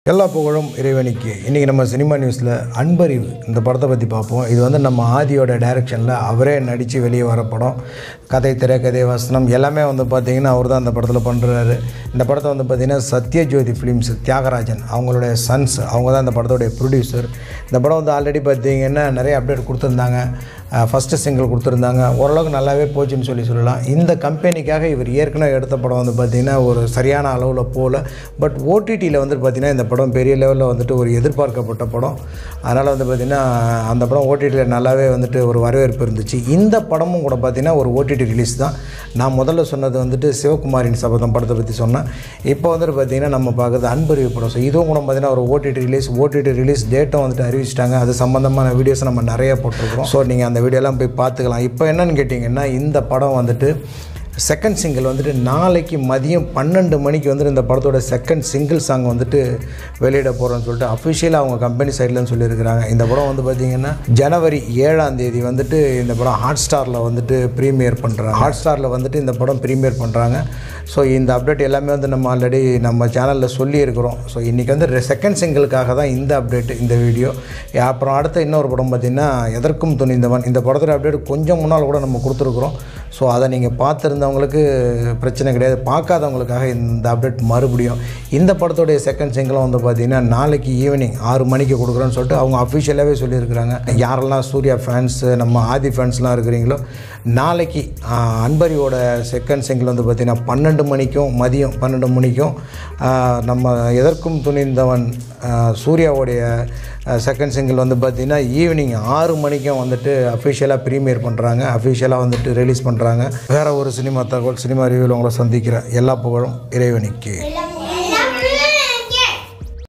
எல்லா புகழும் இறைவனுக்கு இன்றைக்கி நம்ம சினிமா நியூஸில் அன்பறிவு இந்த படத்தை பற்றி பார்ப்போம் இது வந்து நம்ம ஆதியோட டைரக்ஷனில் அவரே நடித்து வெளியே வர படம் கதை திரைக்கதை வசனம் எல்லாமே வந்து பார்த்திங்கன்னா அவர் தான் அந்த படத்தில் பண்ணுறாரு இந்த படத்தை வந்து பார்த்திங்கன்னா சத்யஜோதி ஃபிலிம்ஸ் தியாகராஜன் அவங்களுடைய சன்ஸ் அவங்க தான் இந்த படத்தோடைய ப்ரொடியூசர் இந்த படம் வந்து ஆல்ரெடி பார்த்திங்கன்னா நிறைய அப்டேட் கொடுத்துருந்தாங்க ஃபஸ்ட்டு சிங்கிள் கொடுத்துருந்தாங்க ஓரளவுக்கு நல்லாவே போச்சுன்னு சொல்லி சொல்லலாம் இந்த கம்பெனிக்காக இவர் ஏற்கனவே எடுத்த படம் வந்து பார்த்திங்கன்னா ஒரு சரியான அளவில் போகல பட் ஓடிடியில் வந்து பார்த்திங்கன்னா இந்த படம் பெரிய லெவலில் வந்துட்டு ஒரு எதிர்பார்க்கப்பட்ட படம் அதனால் வந்து பார்த்திங்கன்னா அந்த படம் ஓடிடியில் நல்லாவே வந்துட்டு ஒரு வரவேற்பு இருந்துச்சு இந்த படமும் கூட பார்த்திங்கன்னா ஒரு ஓடிடி ரிலீஸ் தான் நான் முதல்ல சொன்னது வந்துட்டு சிவகுமாரின் சபதம் படத்தை பற்றி சொன்னேன் இப்போ வந்துட்டு பார்த்திங்கன்னா நம்ம பார்க்குறது அன்பறிவு படம் ஸோ இதுவும் கூட பார்த்திங்கன்னா ஒரு ஓடிடி ரிலீஸ் ஓடிடி ரிலீஸ் டேட்டும் வந்துட்டு அறிவிச்சிட்டாங்க அது சம்மந்தமான வீடியோஸ் நம்ம நிறைய போட்டிருக்கிறோம் ஸோ நீங்கள் அந்த வீடியோலாம் போய் பார்த்துக்கலாம் இப்போ என்னன்னு கேட்டிங்கன்னா இந்த படம் வந்துட்டு செகண்ட் சிங்கிள் வந்துட்டு நாளைக்கு மதியம் பன்னெண்டு மணிக்கு வந்துட்டு இந்த படத்தோட செகண்ட் சிங்கிள் சாங் வந்துட்டு வெளியிட போகிறோன்னு சொல்லிட்டு அஃபிஷியலாக அவங்க கம்பெனி சைட்லன்னு சொல்லியிருக்கிறாங்க இந்த படம் வந்து பார்த்திங்கன்னா ஜனவரி ஏழாம் தேதி வந்துட்டு இந்த படம் ஹாட் ஸ்டாரில் வந்துட்டு ப்ரீமியர் பண்ணுறாங்க ஹாட் ஸ்டாரில் வந்துட்டு இந்த படம் ப்ரீமியர் பண்ணுறாங்க ஸோ இந்த அப்டேட் எல்லாமே வந்து நம்ம ஆல்ரெடி நம்ம சேனலில் சொல்லியிருக்கிறோம் ஸோ இன்றைக்கி வந்து செகண்ட் சிங்கிளுக்காக தான் இந்த அப்டேட் இந்த வீடியோ அப்புறம் அடுத்த இன்னொரு படம் பார்த்திங்கன்னா எதற்கும் துணிந்தவன் இந்த படத்தோட அப்டேட் கொஞ்சம் முன்னால் கூட நம்ம கொடுத்துருக்குறோம் ஸோ அதை நீங்கள் பார்த்துருந்தவங்களுக்கு பிரச்சனை கிடையாது பார்க்காதவங்களுக்காக இந்த அப்டேட் மறுபடியும் இந்த படத்துடைய செகண்ட் சிங்கிளும் வந்து பார்த்திங்கன்னா நாளைக்கு ஈவினிங் ஆறு மணிக்கு கொடுக்குறோன்னு சொல்லிட்டு அவங்க அஃபிஷியலாகவே சொல்லியிருக்கிறாங்க யாரெல்லாம் சூர்யா ஃபேன்ஸு நம்ம ஆதி ஃபேன்ஸ்லாம் இருக்கிறீங்களோ நாளைக்கு ஆஹ், அன்பரியோட செகண்ட் சிங்கிள் வந்து பார்த்திங்கன்னா பன்னெண்டு மணிக்கும் மதியம் பன்னெண்டு மணிக்கும் ஆஹ், நம்ம எதற்கும் துணிந்தவன் ஆஹ், சூர்யாவுடைய செகண்ட் சிங்கிள் வந்து பார்த்திங்கன்னா ஈவினிங் ஆறு மணிக்கும் வந்துட்டு அஃபிஷியலாக ப்ரீமியர் பண்ணுறாங்க அஃபிஷியலாக வந்துட்டு ரிலீஸ் பண்ணுறாங்க வேறு ஒரு சினிமா தகவல் சினிமா ரிவ்யூவில் உங்களை சந்திக்கிறேன் எல்லா புகழும் இறைவனுக்கு